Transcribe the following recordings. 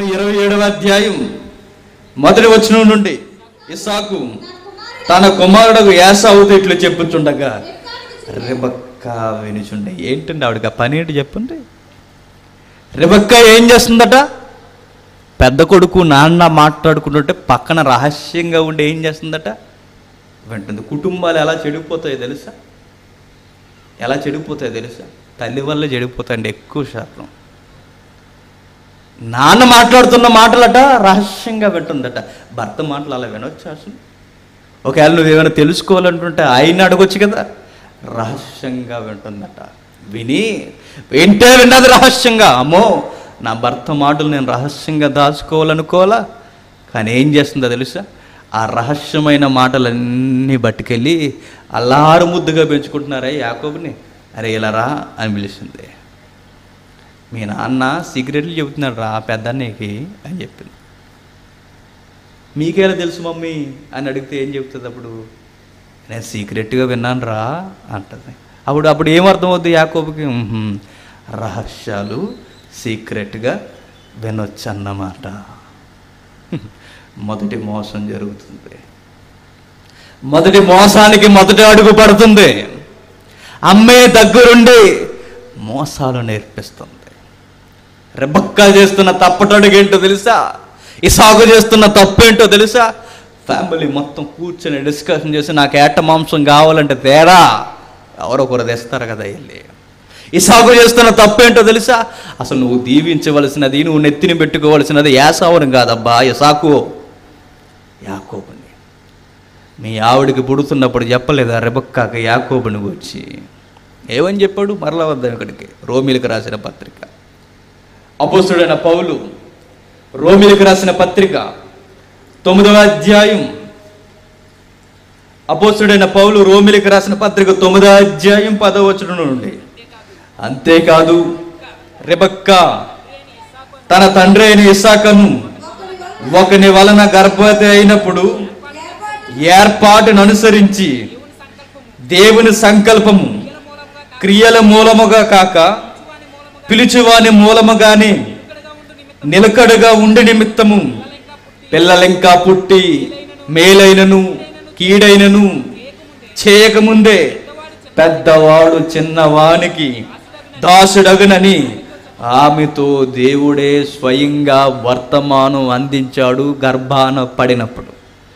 ఇరవై ఏడవ అధ్యాయం మొదటి వచనం నుండి ఇసాకు తన కుమారుడు యాసావుతో ఇట్లు చెప్పుచుండగా రిబక్క వినుచుండే ఏంటండి ఆవిడకి ఆ పని ఏంటి చెప్పండి రిబక్క ఏం చేస్తుందట పెద్ద కొడుకు నాన్న మాట్లాడుకుంటుంటే పక్కన రహస్యంగా ఉండి ఏం చేస్తుందట వింటుంది కుటుంబాలు ఎలా చెడిపోతాయో తెలుసా ఎలా చెడిపోతాయో తెలుసా తల్లి వల్ల చెడిపోతాయండి ఎక్కువ శాతం నాన్న మాట్లాడుతున్న మాటలట రహస్యంగా వింటుందట భర్త మాటలు అలా వినొచ్చు అసలు ఒకవేళ నువ్వేమైనా తెలుసుకోవాలంటుంటే ఆయన అడగొచ్చు కదా రహస్యంగా వింటుందట విని వింటే విన్నది రహస్యంగా అమ్మో నా భర్త మాటలు నేను రహస్యంగా దాచుకోవాలనుకోవాలా కానీ ఏం చేస్తుందో తెలుసా ఆ రహస్యమైన మాటలన్నీ పట్టుకెళ్ళి అల్లారు ముద్దుగా పెంచుకుంటున్నారే యాకోబుని అరే ఇలా రా అని పిలిచింది మీ నాన్న సిగరెట్లు చెబుతున్నాడు రా పెద్దన్నయ్యకి అని చెప్పింది మీకేలా తెలుసు మమ్మీ అని అడిగితే ఏం చెప్తుంది అప్పుడు నేను సీక్రెట్గా విన్నాను రా అంటది అప్పుడు అప్పుడు ఏమర్థం అవుద్ది యాకోబుకి "ఉహుం, రహస్యాలు సీక్రెట్గా వినొచ్చు అన్నమాట మొదటి మోసం జరుగుతుంది మొదటి మోసానికి మొదటి అడుగు పడుతుంది అమ్మే దగ్గరుండి మోసాలు నేర్పిస్తుంది రెబక్క చేస్తున్న తప్పటడుగు ఏంటో తెలుసా ఇసాగు చేస్తున్న తప్పేంటో తెలుసా ఫ్యామిలీ మొత్తం కూర్చొని డిస్కషన్ చేసి నాకు ఏట మాంసం కావాలంటే తేడా ఎవరో ఒకరు తెస్తారు కదా వెళ్ళి ఇసాగు చేస్తున్న తప్పేంటో తెలుసా అసలు నువ్వు దీవించవలసినది నువ్వు నెత్తిని పెట్టుకోవలసినది యాసావుని కాదబ్బా ఇసాకు యాకోబుని మీ ఆవిడికి పుడుతున్నప్పుడు చెప్పలేదా రెబక్కాక యాకోబుని వచ్చి ఏమని చెప్పాడు మరలా వద్దాం ఇక్కడికి రోమిలకు రాసిన పత్రిక అపోస్తుడైన పౌలు రోమిలకు రాసిన పత్రిక తొమ్మిదవ అధ్యాయం అపోస్తుడైన పౌలు రోమిలకు రాసిన పత్రిక తొమ్మిదవ అధ్యాయం పదవచనం నుండి అంతేకాదు రెబక్క తన తండ్రి అయిన ఇసాకను ఒకని వలన గర్భవతి అయినప్పుడు ఏర్పాటును అనుసరించి దేవుని సంకల్పము క్రియల మూలముగా కాక పిలుచువాని మూలముగానే నిలకడగా ఉండి నిమిత్తము పిల్లలింకా పుట్టి మేలైనను కీడైనను చేయకముందే పెద్దవాడు చిన్నవానికి దాసుడగనని ఆమెతో దేవుడే స్వయంగా వర్తమానం అందించాడు గర్భాన పడినప్పుడు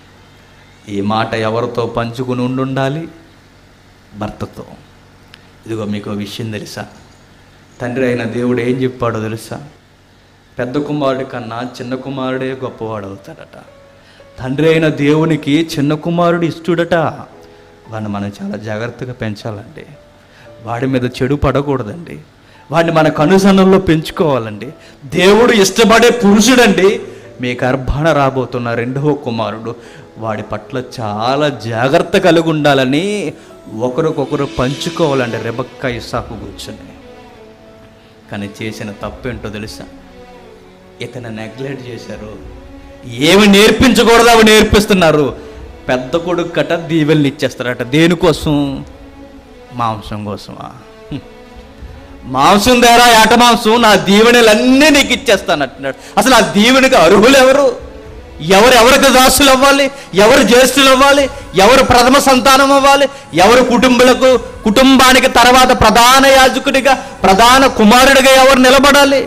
ఈ మాట ఎవరితో పంచుకుని ఉండుండాలి భర్తతో ఇదిగో మీకు ఒక విషయం తెలుసా తండ్రి అయిన దేవుడు ఏం చెప్పాడో తెలుసా పెద్ద కుమారుడి కన్నా చిన్న కుమారుడే గొప్పవాడు అవుతాడట తండ్రి అయిన దేవునికి చిన్న కుమారుడు ఇష్టడట వాడిని మనం చాలా జాగ్రత్తగా పెంచాలండి వాడి మీద చెడు పడకూడదండి వాడిని మన కనుసన్నల్లో పెంచుకోవాలండి దేవుడు ఇష్టపడే పురుషుడండి మీ గర్భాన రాబోతున్న రెండవ కుమారుడు వాడి పట్ల చాలా జాగ్రత్త కలిగి ఉండాలని ఒకరికొకరు పంచుకోవాలండి రెబక్క ఇసాకు కూర్చొని కానీ చేసిన తప్పేంటో తెలుసా ఇతను నెగ్లెక్ట్ చేశారు ఏమి నేర్పించకూడదు అవి నేర్పిస్తున్నారు పెద్ద కొడుకు కట దీవెల్ని ఇచ్చేస్తారట దేనికోసం మాంసం కోసమా హ్మ్. మాంసం ద్వారా ఏట మాంసం నా దీవెనలన్నీ నీకు ఇచ్చేస్తాను అంటున్నాడు అసలు ఆ దీవెనకి అర్హులు ఎవరు ఎవరు ఎవరికి దాసులు అవ్వాలి ఎవరు జ్యేష్ఠులు అవ్వాలి ఎవరు ప్రథమ సంతానం అవ్వాలి ఎవరు కుటుంబులకు కుటుంబానికి తర్వాత ప్రధాన యాజకుడిగా ప్రధాన కుమారుడిగా ఎవరు నిలబడాలి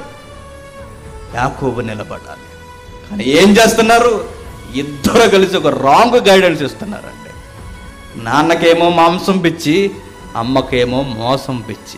యాకోబు నిలబడాలి కానీ ఏం చేస్తున్నారు ఇద్దరు కలిసి ఒక రాంగ్ గైడెన్స్ ఇస్తున్నారండి నాన్నకేమో మాంసం పిచ్చి అమ్మకేమో మోసం పిచ్చి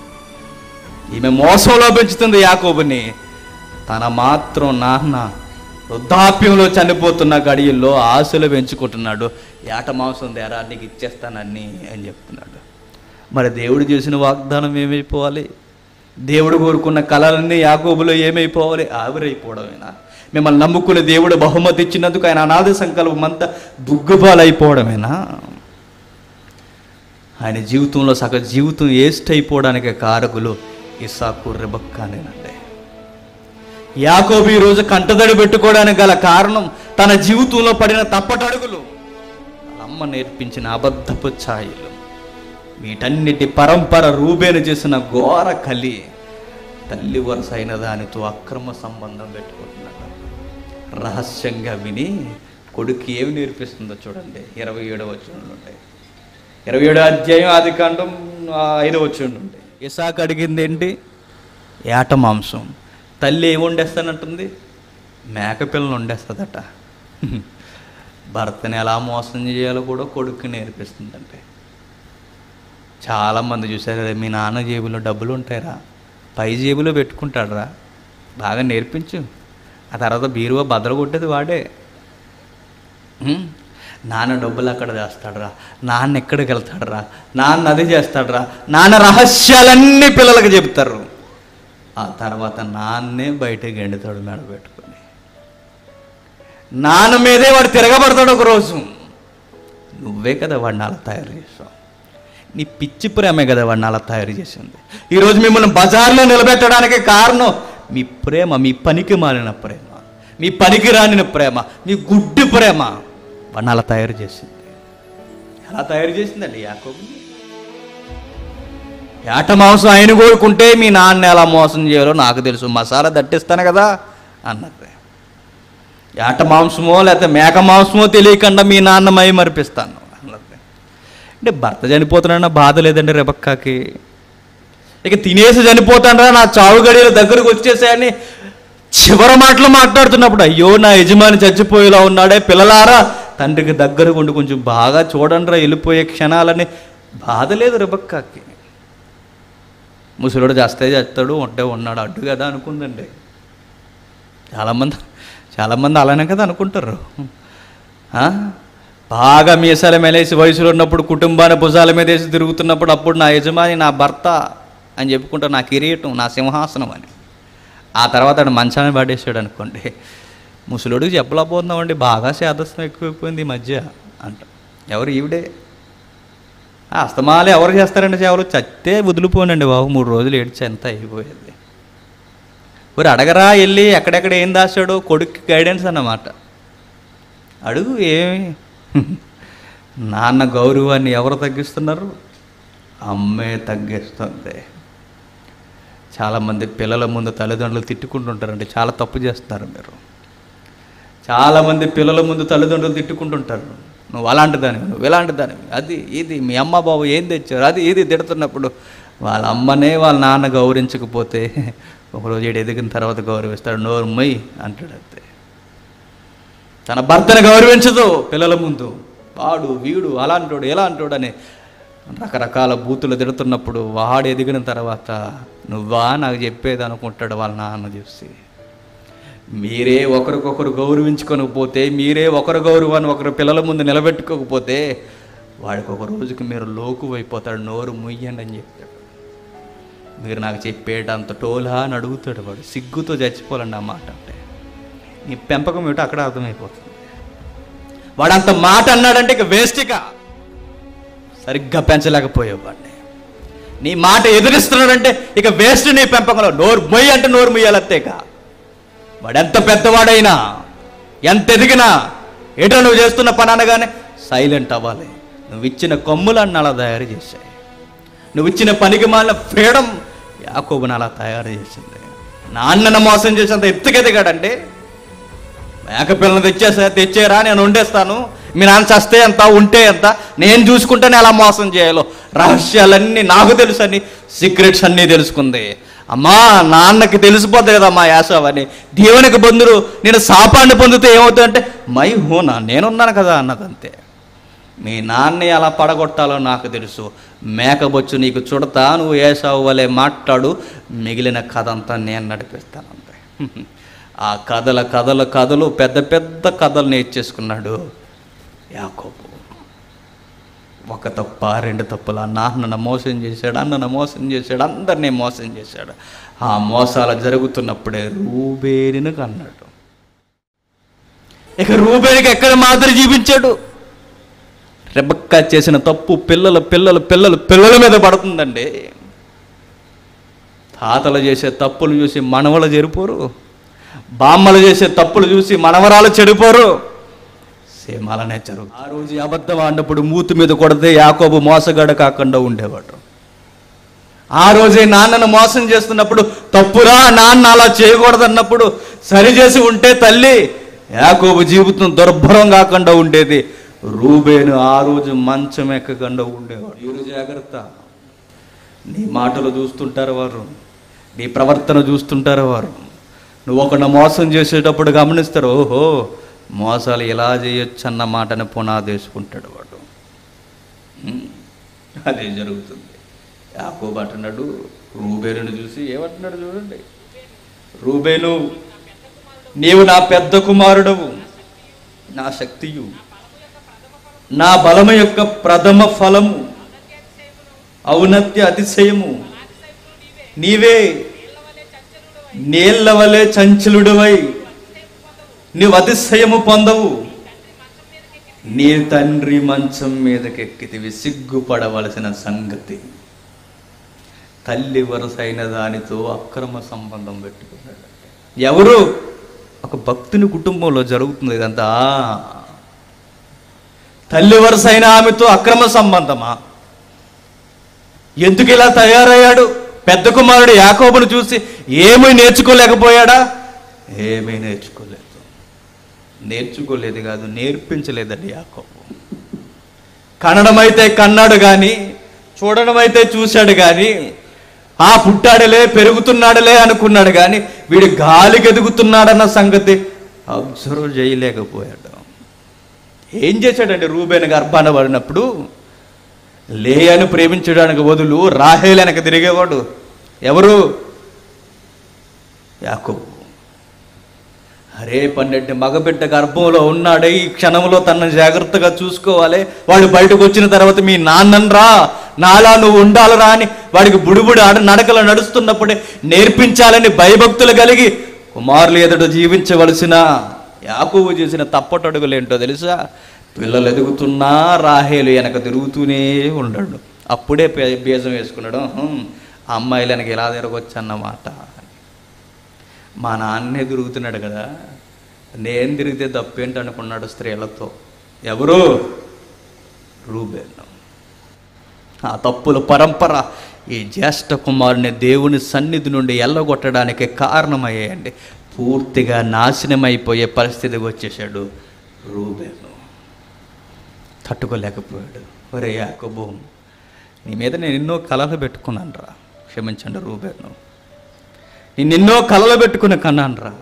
ఈమె మోసంలో పెంచుతుంది యాకోబుని తన మాత్రం నాన్న వృద్ధాప్యంలో చనిపోతున్న గడియల్లో ఆశలు పెంచుకుంటున్నాడు ఏట మాంసం దేరా నీకు ఇచ్చేస్తానని అని చెప్తున్నాడు మరి దేవుడు చేసిన వాగ్దానం ఏమైపోవాలి దేవుడు కోరుకున్న కళలన్నీ యాకోబులో ఏమైపోవాలి ఆవిరైపోవడమేనా మిమ్మల్ని నమ్ముకునే దేవుడు బహుమతి ఇచ్చినందుకు ఆయన అనాథ సంకల్పం అంతా దుగ్గుపాలైపోవడమేనా ఆయన జీవితంలో సగ జీవితం వేస్ట్ అయిపోవడానికి కారకులు ఇసాకు రెబక్కానేనండి యాకోబు ఈ రోజు కంటదడి పెట్టుకోవడానికి గల కారణం తన జీవితంలో పడిన తప్పటడుగులు వాళ్ళ అమ్మ నేర్పించిన అబద్ధపు ఛాయలు వీటన్నిటి పరంపర రూబేను చేసిన ఘోర కలి తల్లి వరుస అయిన దానితో అక్రమ సంబంధం పెట్టుకుంటున్నాడు రహస్యంగా విని కొడుకు ఏమి నేర్పిస్తుందో చూడండి ఇరవై ఏడో వచ్చిన ఉంటాయి ఇరవై ఏడో అధ్యాయం ఆది కాండం ఆ, ఐదో వచ్చిన ఉంటాయి ఇసాక్ అడిగింది ఏంటి ఏట మాంసం తల్లి ఏమి వండేస్తానంటుంది మేకపిల్లని వండేస్తుందట భర్తని ఎలా మోసం చేయాలో కూడా కొడుకు నేర్పిస్తుందంటే చాలామంది చూశారు కదా మీ నాన్న జేబులో డబ్బులు ఉంటాయిరా పై జేబులో పెట్టుకుంటాడురా బాగా నేర్పించు ఆ తర్వాత బీరువా బద్దలు కొట్టేది వాడే ఉం? నాన్న డబ్బులు అక్కడ చేస్తాడురా నాన్న ఎక్కడికి వెళ్తాడురా నాన్న అది చేస్తాడురా నాన్న రహస్యాలన్నీ పిల్లలకు చెప్తారు ఆ తర్వాత నాన్నే బయటకు ఎండుతాడు మెడ పెట్టుకొని నాన్న మీదే వాడు తిరగబడతాడు ఒక రోజు నువ్వే కదా వాడిని అలా తయారు చేసావు నీ పిచ్చి ప్రేమే కదా వాడిని అలా తయారు చేసింది ఈరోజు మిమ్మల్ని బజార్లో నిలబెట్టడానికి కారణం మీ ప్రేమ మీ పనికి మాలిన ప్రేమ మీ పనికి రానిన ప్రేమ మీ గుడ్డి ప్రేమ వాడిని అలా తయారు చేసింది ఎలా తయారు చేసిందండి యాకోబుని ఏట మాంసం ఆయన కోరుకుంటే మీ నాన్న ఎలా మోసం చేయాలో నాకు తెలుసు మసాలా దట్టిస్తాను కదా అన్నది ఏట మాంసమో లేకపోతే మేక మాంసమో తెలియకుండా మీ నాన్న మై మరిపిస్తాను అన్నది అంటే భర్త చనిపోతున్నాడన్న బాధ లేదండి రెబక్కాకి ఇక తినేసి చనిపోతాడరా నా చావు గడియల దగ్గరకు వచ్చేసాయని చివరి మాటలు మాట్లాడుతున్నప్పుడు అయ్యో నా యజమాని చచ్చిపోయేలా ఉన్నాడే పిల్లలారా తండ్రికి దగ్గరకు ఉండి కొంచెం బాగా చూడండిరా వెళ్ళిపోయే క్షణాలని బాధ లేదు రెబక్కాకి ముసలుడు చేస్తే చేస్తాడు ఉంటే ఉన్నాడు అడ్డు కదా అనుకుందండి చాలామంది చాలామంది అలానే కదా అనుకుంటారు ఆ? బాగా మీసాల మేలేసి వయసులో ఉన్నప్పుడు కుటుంబాన్ని భుజాల మీద వేసి తిరుగుతున్నప్పుడు అప్పుడు నా యజమాని నా భర్త అని చెప్పుకుంటా నా కిరీటం నా సింహాసనం అని ఆ తర్వాత ఆడు మంచాన్ని పడేసాడు అనుకోండి ముసలుడికి చెప్పలేకపోతున్నామండి బాగా శాదస్తం ఎక్కువైపోయింది ఈ మధ్య అంట ఎవరు ఈవిడే ఆ అస్తమాలు ఎవరు చేస్తారండి సేవలు చస్తే వదిలిపోనండి బాబు మూడు రోజులు ఏడ్చి ఎంత అయిపోయేది మరి అడగరా వెళ్ళి ఎక్కడెక్కడ ఏం దాచాడో కొడుక్కి గైడెన్స్ అన్నమాట అడుగు ఏమి నాన్న గౌరవాన్ని ఎవరు తగ్గిస్తున్నారు అమ్మే తగ్గిస్తుంది చాలామంది పిల్లల ముందు తల్లిదండ్రులు తిట్టుకుంటుంటారండి చాలా తప్పు చేస్తున్నారు మీరు చాలామంది పిల్లల ముందు తల్లిదండ్రులు తిట్టుకుంటుంటారు నువ్వు అలాంటి దానివి నువ్వు ఇలాంటి దానివి అది ఇది మీ అమ్మ బాబు ఏం తెచ్చారు అది ఇది తిడుతున్నప్పుడు వాళ్ళ అమ్మనే వాళ్ళ నాన్న గౌరవించకపోతే ఒకరోజు ఏడు ఎదిగిన తర్వాత గౌరవిస్తాడు నోరు మొయ్ అంటాడు అంతే తన భర్తను గౌరవించదు పిల్లల ముందు వాడు వీడు అలాంటోడు ఎలాంటోడు అని రకరకాల బూతులు తిడుతున్నప్పుడు వాడు ఎదిగిన తర్వాత నువ్వా నాకు చెప్పేది అనుకుంటాడు వాళ్ళ నాన్న చూసి మీరే ఒకరికొకరు గౌరవించుకోకపోతే మీరే ఒకరి గౌరవాన్ని ఒకరి పిల్లల ముందు నిలబెట్టుకోకపోతే వాడికి ఒక రోజుకి మీరు లోకు అయిపోతాడు నోరు ముయ్యండి అని చెప్తాడు మీరు నాకు చెప్పేటంత టోలా అని అడుగుతాడు వాడు సిగ్గుతో చచ్చిపోవాలండి ఆ మాట అంటే నీ పెంపకం ఏమిటో అక్కడ అర్థమైపోతుంది వాడు అంత మాట అన్నాడంటే ఇక వేస్ట్గా సరిగ్గా పెంచలేకపోయేవాడిని నీ మాట ఎదిరిస్తున్నాడంటే ఇక వేస్ట్ నీ పెంపకంలో నోరు మొయ్యి అంటే నోరు మొయ్యాలంతేగా వాడు ఎంత పెద్దవాడైనా ఎంత ఎదిగినా ఏటో నువ్వు చేస్తున్న పని అనగానే సైలెంట్ అవ్వాలి నువ్వు ఇచ్చిన కొమ్ములన్నీ అలా తయారు చేశాయి నువ్వు ఇచ్చిన పనికి మాలిన ఫ్రీడమ్ యాకోబుని అలా తయారు చేసింది నాన్నను మోసం చేసేంత ఎత్తుకెదిగాడంటే మేకపిల్లని తెచ్చేసా తెచ్చేరా నేను వండేస్తాను మీ నాన్న చస్తే ఎంత ఉంటే ఎంత నేను చూసుకుంటేనే ఎలా మోసం చేయాలో రహస్యాలన్నీ నాకు తెలుసు అని సీక్రెట్స్ అన్నీ తెలుసుకుంది అమ్మా నాన్నకి తెలిసిపోద్ది కదా మా యాసవని దేవునికి బంధురు నేను సాపాన్ని పొందితే ఏమవుతుందంటే మై హూనా నేనున్నాను కదా అన్నదంతే మీ నాన్న ఎలా పడగొట్టాలో నాకు తెలుసు మేకబొచ్చు నీకు చుడతా నువ్వు ఏసావు వలె మాట్లాడు మిగిలిన కథ అంతా నేను నడిపిస్తాను అంతే ఆ కథల కథల కథలు పెద్ద పెద్ద కథలు నేర్చేసుకున్నాడు యాకోబు ఒక తప్ప రెండు తప్పులు ఆ నాన్నను మోసం చేశాడు అన్నను మోసం చేశాడు అందరినీ మోసం చేశాడు ఆ మోసాలు జరుగుతున్నప్పుడే రూబేరిని కన్నాడు ఇక రూబేనికి ఎక్కడ మాదిరి జీవించాడు రెబక్క చేసిన తప్పు పిల్లలు పిల్లలు పిల్లలు పిల్లల మీద పడుతుందండి తాతలు చేసే తప్పులు చూసి మనవలు చెడిపోరు బామ్మలు చేసే తప్పులు చూసి మనవరాలు చెడిపోరు సేమ్ అలానే జరుగు ఆ రోజు ఈ అబద్ధం ఆడినప్పుడు మూతి మీద కొడితే యాకోబు మోసగాడ కాకుండా ఉండేవాడు ఆ రోజే నాన్నను మోసం చేస్తున్నప్పుడు తప్పురా నాన్న అలా చేయకూడదన్నప్పుడు సరిచేసి ఉంటే తల్లి యాకోబు జీవితం దుర్భరం కాకుండా ఉండేది రూబేను ఆ రోజు మంచం ఎక్కకుండా ఉండేవాడు ఇరు జాగ్రత్త నీ మాటలు చూస్తుంటారు వారు నీ ప్రవర్తన చూస్తుంటారు వారు నువ్వు ఒకరిని మోసం చేసేటప్పుడు గమనిస్తారు ఓహో మోసాలు ఎలా చేయొచ్చు అన్న మాటని పునాదేసుకుంటాడు వాడు ఉమ్, అదే జరుగుతుంది యాకోబు అంటున్నాడు రూబేనుని చూసి ఏమంటున్నాడు చూడండి రూబేను నీవు నా పెద్ద కుమారుడవు నా శక్తియు నా బలము యొక్క ప్రథమ ఫలము ఔన్నత్య అతిశయము నీవే నీళ్ల వలె చంచలుడవై నీవు అతిశయము పొందవు నీ తండ్రి మంచం మీదకెక్కితివి సిగ్గుపడవలసిన సంగతి తల్లి వరుసైన దానితో అక్రమ సంబంధం పెట్టుకున్నాడు ఎవరు ఒక భక్తుని కుటుంబంలో జరుగుతుంది ఇదంతా తల్లి వరుసైన ఆమెతో అక్రమ సంబంధమా ఎందుకు ఇలా తయారయ్యాడు పెద్ద కుమారుడు యాకోబును చూసి ఏమీ నేర్చుకోలేకపోయాడా ఏమీ నేర్చుకోలేదు నేర్చుకోలేదు కాదు నేర్పించలేదండి యాకోబు కనడం అయితే కన్నాడు కానీ చూడడం అయితే చూశాడు కానీ ఆ పుట్టాడులే పెరుగుతున్నాడులే అనుకున్నాడు కానీ వీడు గాలికి ఎదుగుతున్నాడన్న సంగతి అబ్జర్వ్ చేయలేకపోయాడు ఏం చేశాడండి రూబేన్ గర్భాన పడినప్పుడు లేయను ప్రేమించడానికి బదులు రాహేల్ వెనక తిరిగేవాడు ఎవరు యాకోబు అరే పన్నెండు మగబిడ్డ గర్భంలో ఉన్నాడే ఈ క్షణంలో తనను జాగ్రత్తగా చూసుకోవాలి వాడు బయటకు వచ్చిన తర్వాత మీ నాన్ననరా నాలా నువ్వు ఉండాలరా అని వాడికి బుడిబుడి ఆడ నడకలు నడుస్తున్నప్పుడే నేర్పించాలని భయభక్తులు కలిగి కుమారులు ఎదుట జీవించవలసిన యాకోబు చేసిన తప్పటడుగులేంటో తెలుసా పిల్లలు ఎదుగుతున్నా రాహేలు వెనక తిరుగుతూనే ఉండడు అప్పుడే పే- బీజం వేసుకున్నాడు "హుం, ఆ అమ్మాయిలు వెనక ఎలా తిరగొచ్చు అన్నమాట మా నాన్నే తిరుగుతున్నాడు కదా నేను తిరిగితే తప్పేంటి అనుకున్నాడు స్త్రీలతో ఎవరు రూబేన్ ఆ తప్పుల పరంపర ఈ జ్యేష్ఠ కుమారుని దేవుని సన్నిధి నుండి ఎల్లగొట్టడానికి కారణమయ్యాయండి పూర్తిగా నాశనమైపోయే పరిస్థితికి వచ్చేసాడు రూబేను తట్టుకోలేకపోయాడు ఒరే యాకోబు నీ మీద నేను ఎన్నో కలలు పెట్టుకున్నాను రా క్షమించండి రూబేను నేను ఎన్నో కలలు పెట్టుకుని కన్నాను రా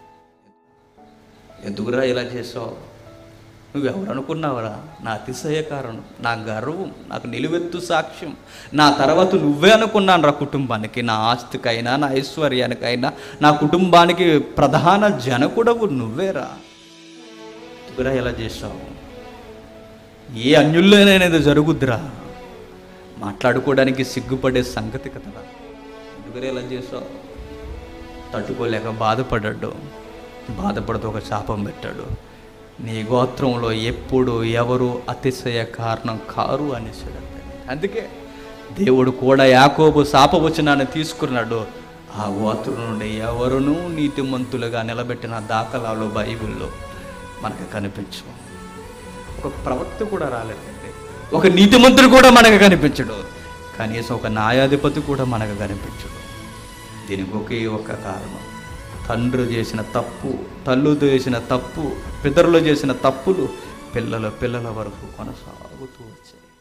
ఎందుకురా ఇలా చేసావు నువ్వెవరు అనుకున్నావురా నా అతిశయ కారణం నా గర్వం నాకు నిలువెత్తు సాక్ష్యం నా తర్వాత నువ్వే అనుకున్నాను రా కుటుంబానికి నా ఆస్తికైనా నా ఐశ్వర్యానికైనా నా కుటుంబానికి ప్రధాన జనకుడవు నువ్వేరా ఎందుకురా ఇలా చేసావు ఏ అన్యుల్లోనైనా జరుగుద్దిరా మాట్లాడుకోవడానికి సిగ్గుపడే సంగతి కదరా ఎందుకురా ఇలా చేసావు తట్టుకోలేక బాధపడ్డాడు బాధపడుతూ ఒక శాపం పెట్టాడు నీ గోత్రంలో ఎప్పుడు ఎవరు అతిశయ కారణం కారు అనేసాడు అందుకే దేవుడు కూడా యాకోబు శాపవచనాన్ని తీసుకున్నాడు ఆ గోత్రం నుండి ఎవరునూ నీతిమంతులుగా నిలబెట్టిన దాఖలాలు బైబిల్లో మనకు కనిపించవు ఒక ప్రవక్త కూడా రాలేదండి ఒక నీతిమంతుడు కూడా మనకు కనిపించడు కనీసం ఒక న్యాయాధిపతి కూడా మనకు కనిపించడు దీనికి ఒకే ఒక కారణం తండ్రి చేసిన తప్పు తల్లు చేసిన తప్పు పితరులు చేసిన తప్పులు పిల్లల పిల్లల వరకు కొనసాగుతూ వచ్చాయి